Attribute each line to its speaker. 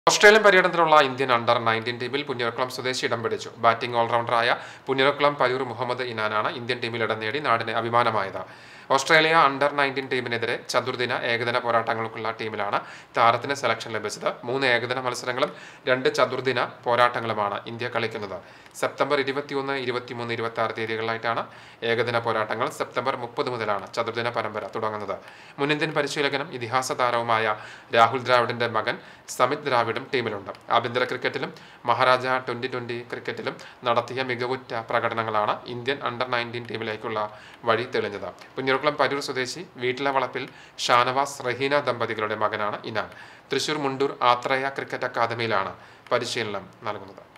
Speaker 1: Australian പര്യടനത്തിലുള്ള Indian under nineteen ടീമിൽ പുന്നൂർക്കുളം സ്വദേശി ഇടം പിടിച്ചു ബാറ്റിംഗ് ഓൾറൗണ്ടറായ പുന്നൂർക്കുളം പരൂർ മുഹമ്മദ് ഇനാനാണ് ഇന്ത്യൻ ടീമിൽ ഇടം നേടി നാടിന് അഭിമാനമായത് ഓസ്ട്രേലിയ അണ്ടർ നയൻറ്റീൻ ടീമിനെതിരെ ചതുർദിന ഏകദിന പോരാട്ടങ്ങൾക്കുള്ള ടീമിലാണ് താരത്തിന് സെലക്ഷൻ ലഭിച്ചത് മൂന്ന് ഏകദിന മത്സരങ്ങളും രണ്ട് ചതുർദിന പോരാട്ടങ്ങളുമാണ് ഇന്ത്യ കളിക്കുന്നത് സെപ്റ്റംബർ ഇരുപത്തിയൊന്ന് ഇരുപത്തിമൂന്ന് ഇരുപത്തി ആറ് തീയതികളിലായിട്ടാണ് ഏകദിന പോരാട്ടങ്ങൾ സെപ്റ്റംബർ മുപ്പത് മുതലാണ് ചതുർദിന പരമ്പര തുടങ്ങുന്നത് മുൻ ഇന്ത്യൻ പരിശീലകനും ഇതിഹാസ താരവുമായ രാഹുൽ ദ്രാവിഡിന്റെ മകൻ സമിത് ദ്രാവിഡും ടീമിലുണ്ട് ആഭ്യന്തര ക്രിക്കറ്റിലും മഹാരാജ ട്വന്റി ട്വന്റി ക്രിക്കറ്റിലും നടത്തിയ മികവുറ്റ പ്രകടനങ്ങളാണ് ഇന്ത്യൻ അണ്ടർ നയൻറ്റീൻ ടീമിലേക്കുള്ള വഴി തെളിഞ്ഞത് പുന്നൂർക്കുളം പരൂർ സ്വദേശി വീട്ടിലെ വളപ്പിൽ ഷാനവാസ് റഹീന ദമ്പതികളുടെ മകനാണ് ഇനാൻ തൃശൂർ മുണ്ടൂർ ആത്രേയ ക്രിക്കറ്റ് അക്കാദമിയിലാണ് പരിശീലനം നൽകുന്നത്